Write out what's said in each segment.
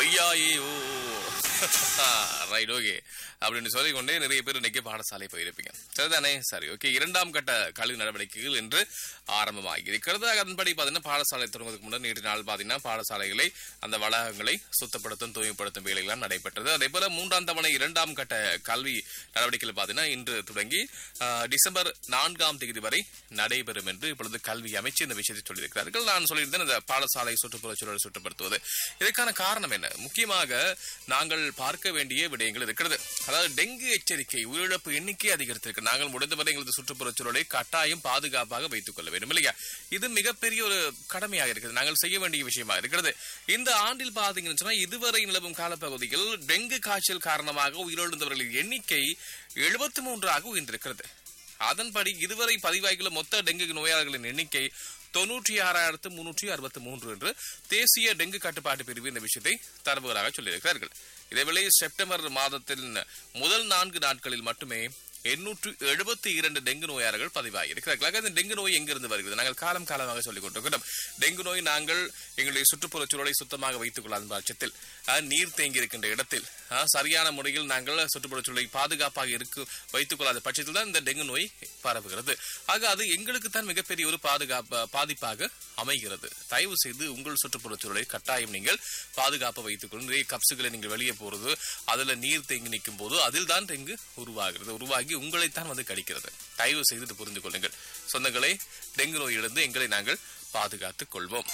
ஐயாயோ right okay அப்படின்னு சொல்லிக்கொண்டே நிறைய பேர் இன்னைக்கு பாடசாலை போயிருப்பீங்க சரிதானே சரி ஓகே இரண்டாம் கட்ட கல்வி நடவடிக்கைகள் என்று ஆரம்பமாகி இருக்கிறது அதன்படி பார்த்தீங்கன்னா பாடசாலை தொடங்குவதற்கு முன்னர் நேற்று நாள் பார்த்தீங்கன்னா பாடசாலைகளை அந்த வளாகங்களை சுத்தப்படுத்தும் தூய்மைப்படுத்தும் வேலைகள்லாம் நடைபெற்றது அதே போல மூன்றாம் தவணை இரண்டாம் கட்ட கல்வி நடவடிக்கைகள் பார்த்தீங்கன்னா இன்று தொடங்கி ஆஹ், டிசம்பர் நான்காம் தேதி வரை நடைபெறும் என்று இப்பொழுது கல்வி அமைச்சு இந்த விஷயத்தை சொல்லியிருக்கிறார்கள் நான் சொல்லியிருந்தேன் இந்த பாடசாலை சுற்றுப்புறச் சூழலை சுத்தப்படுத்துவது இதற்கான காரணம் என்ன முக்கியமாக நாங்கள் பார்க்க வேண்டிய விடயங்கள் இருக்கிறது அதாவது டெங்கு எச்சரிக்கை உயிரிழப்பு எண்ணிக்கை அதிகரித்திருக்கு நாங்கள் முடிந்தவரை எங்களது சுற்றுப்புறச் சூழலை கட்டாயம் பாதுகாப்பாக வைத்துக் கொள்ள வேண்டும் இல்லையா இது மிகப்பெரிய ஒரு கடமையாக இருக்குது நாங்கள் செய்ய வேண்டிய விஷயமா இருக்கிறது இந்த ஆண்டில் பார்த்தீங்கன்னு சொன்னா இதுவரை நிலவும் காலப்பகுதியில் டெங்கு காய்ச்சல் காரணமாக உயிரிழந்தவர்களின் எண்ணிக்கை எழுபத்தி மூன்றாக உயர்ந்திருக்கிறது அதன்படி இதுவரை பதிவாகியுள்ள மொத்த டெங்கு நோயாளர்களின் எண்ணிக்கை தொன்னூற்றி ஆறாயிரத்து முன்னூற்றி அறுபத்தி மூன்று என்று தேசிய டெங்கு கட்டுப்பாட்டு பிரிவு இந்த விஷயத்தை தரவுகளாக சொல்லியிருக்கிறார்கள் இதேவேளை செப்டம்பர் மாதத்தின் முதல் நான்கு நாட்களில் மட்டுமே எண்ணூற்று எழுபத்தி இரண்டு டெங்கு நோயாளர்கள் பதிவாகி இருக்கிறார்கள் இந்த டெங்கு நோய் எங்கிருந்து வருகிறது நாங்கள் காலம் காலமாக சொல்லிக் கொண்டிருக்கிறோம் டெங்கு நோய் நாங்கள் எங்களுடைய சுற்றுப்புறச் சூழலை சுத்தமாக வைத்துக் கொள்ளாத பட்சத்தில் அஹ், நீர் தேங்கி இருக்கின்ற இடத்தில் அஹ், சரியான முறையில் நாங்கள் சுற்றுப்புறச் சூழலை பாதுகாப்பாக இருக்கு வைத்துக் கொள்ளாத பட்சத்தில் தான் இந்த டெங்கு நோய் பரவுகிறது ஆக அது எங்களுக்கு தான் மிகப்பெரிய ஒரு பாதுகாப்பு பாதிப்பாக அமைகிறது தயவு செய்து உங்கள் சுற்றுப்புறச் சூழலை கட்டாயம் நீங்கள் பாதுகாப்பு வைத்துக் கொள்ளும் நிறைய கப்ஸுகளை நீங்கள் வெளியே போறது அதுல நீர் தேங்கி நிற்கும் போது அதில் தான் டெங்கு உருவாகிறது உருவாகி உங்களைத்தான் வந்து கடிக்கிறது தயவு செய்து இது புரிந்து கொள்ளுங்கள் சொந்தங்களே டெங்கு நோயிலிருந்து எங்களை நாங்கள் பாதுகாத்துக் கொள்வோம்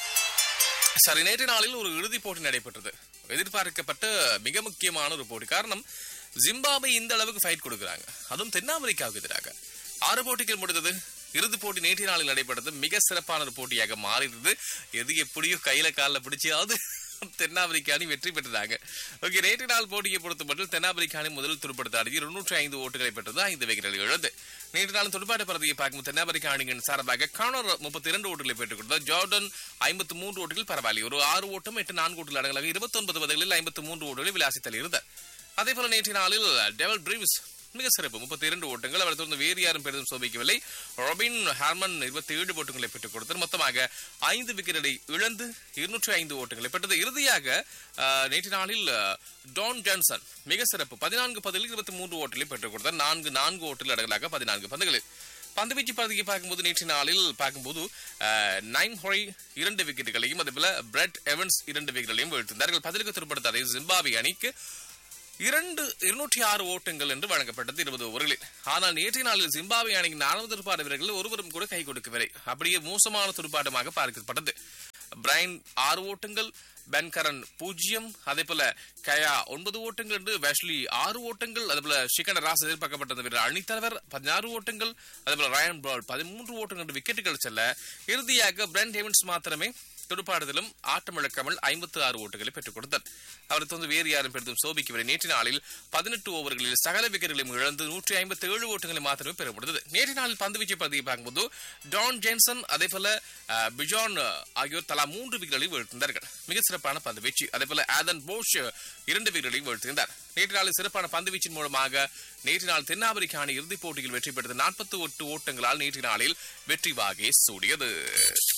சரி நேற்று நாளில் ஒரு இறுதிப் போட்டி நடைபெற்றது எதிர்பார்க்கப்பட்ட மிக முக்கியமான ஒரு போட்டி காரணம் ஜிம்பாபே இந்த அளவுக்கு ஃபைட் கொடுக்குறாங்க அதுவும் தென்னாப்பிரிக்காவுக்கு எதிராக ஆறு போட்டிகள் முடிந்தது இறுதிப் போட்டி நேற்று நாளில் நடைபெற்றது மிக சிறப்பான ஒரு போட்டியாக மாறிடுது எது எப்படியோ கையில காலில் பிடிச்சியாவது தென்னாப்பிரிக்க அணி வெற்றி பெற்றதாங்க ஓகே நேற்று நாள் போட்டியை பொறுத்த மட்டும் தென்னாப்பிரிக்க அணி முதல் துடுப்படுத்த ஆடி இருநூற்றி ஐந்து ஓட்டுகளை பெற்றது ஐந்து விக்கெட்டுகள் இழந்து நேற்று நாள் துடுப்பாட்ட பரதியை பார்க்கும் தென்னாப்பிரிக்க அணியின் சார்பாக கானர் முப்பத்தி இரண்டு ஓட்டுகளை பெற்றுக் கொடுத்தார் ஜார்டன் ஐம்பத்தி மூன்று ஓட்டுகள் பரவாயில்லை ஒரு ஆறு ஓட்டம் எட்டு நான்கு ஓட்டுகள் அடங்கலாக இருபத்தி ஒன்பது பதில்களில் ஐம்பத்தி மூன்று ஓட்டுகளை விளாசித்தல் இருந்தார் அதே போல நேற்று நாளில் டெவல் ட்ரீவ்ஸ் மிக சிறப்பு முப்பத்தி இரண்டு ஓட்டங்கள் அவர் தொடர்ந்து வேறு யாரும் பெரிதும் சோபிக்கவில்லை ராபின் ஹார்மன் இருபத்தி ஏழு ஓட்டங்களை பெற்றுக் கொடுத்தார் மொத்தமாக ஐந்து விக்கெட்டை இழந்து இருநூற்றி ஐந்து ஓட்டங்களை பெற்றது இறுதியாக ஆஹ், நேற்று நாளில் ஆஹ், டான் ஜான்சன் மிக சிறப்பு பதினான்கு பதில் இருபத்தி மூன்று ஓட்டங்களை பெற்றுக் கொடுத்தார் நான்கு நான்கு ஓட்டங்கள் அடங்கலாக பதினான்கு பந்துகளில் பந்துவீச்சு பகுதியை பார்க்கும்போது நேற்று நாளில் பார்க்கும்போது ஆஹ், நைன் ஹொய் இரண்டு விக்கெட்டுகளையும் அதே போல பிரெட் எவன்ஸ் இரண்டு விக்கெட்டுகளையும் வீழ்த்தினார்கள் பதிலுக்கு திருப்படுத்த ஜிம்பாபே அணிக்கு இரண்டு இருநூற்றி ஆறு ஓட்டங்கள் என்று வழங்கப்பட்டது இருபது ஓவர்களில் ஆனால் நேற்றைய நாளில் ஜிம்பாபே அணியின் நான்கு துடுப்பாட்ட வீரர்கள் ஒருவரும் கூட கை கொடுக்கவில்லை அப்படியே மோசமான துடுப்பாட்டமாக பார்க்கப்பட்டது பிரைன் ஆறு ஓட்டங்கள் பென்கரன் பூஜ்ஜியம் அதே போல கயா ஒன்பது ஓட்டங்கள் என்று வெஷ்லி ஆறு ஓட்டங்கள் அதே போல ஷிகன ராஸ் எதிர்பார்க்கப்பட்ட வீரர் அணித்தலைவர் பதினாறு ஓட்டங்கள் அதே போல ரயன் பால் பதிமூன்று ஓட்டங்கள் என்று விக்கெட்டுகள் செல்ல இறுதியாக பிரெண்ட் ஹேவன்ஸ் மாத்திரமே துடுப்பாடுதலும் ஆட்டமிழக்காமல் ஐம்பத்தி ஆறு ஓட்டுகளை பெற்றுக் கொடுத்தார் அவர் தொடர்ந்து வேறு யாரும் பெரிதும் சோபிக்கவில்லை நேற்று நாளில் பதினெட்டு ஓவர்களில் சகல விக்கெட்டுகளையும் இழந்து நூற்றி ஐம்பத்தி ஏழு ஓட்டங்களை மாத்திரமே பெற முடிந்தது நேற்று நாளில் பந்துவீச்சு பகுதியை பார்க்கும்போது டான் ஜேன்சன் அதே போல அஹ், பிஜான் அஹ், ஆகியோர் தலா மூன்று விக்கெட்டுகளை வீழ்த்தினார்கள் மிக சிறப்பான பந்துவீச்சு அதே போல ஆதன் போஷ் அஹ், இரண்டு விக்கெட்டுகளையும் வீழ்த்தினார் நேற்று நாளில் சிறப்பான பந்துவீச்சின் மூலமாக நேற்று நாள் தென்னாப்பிரிக்க அணி இறுதிப் போட்டியில் வெற்றி பெற்றது நாற்பத்தி எட்டு ஓட்டங்களால் நேற்று நாளில் வெற்றி வாகை சூடியது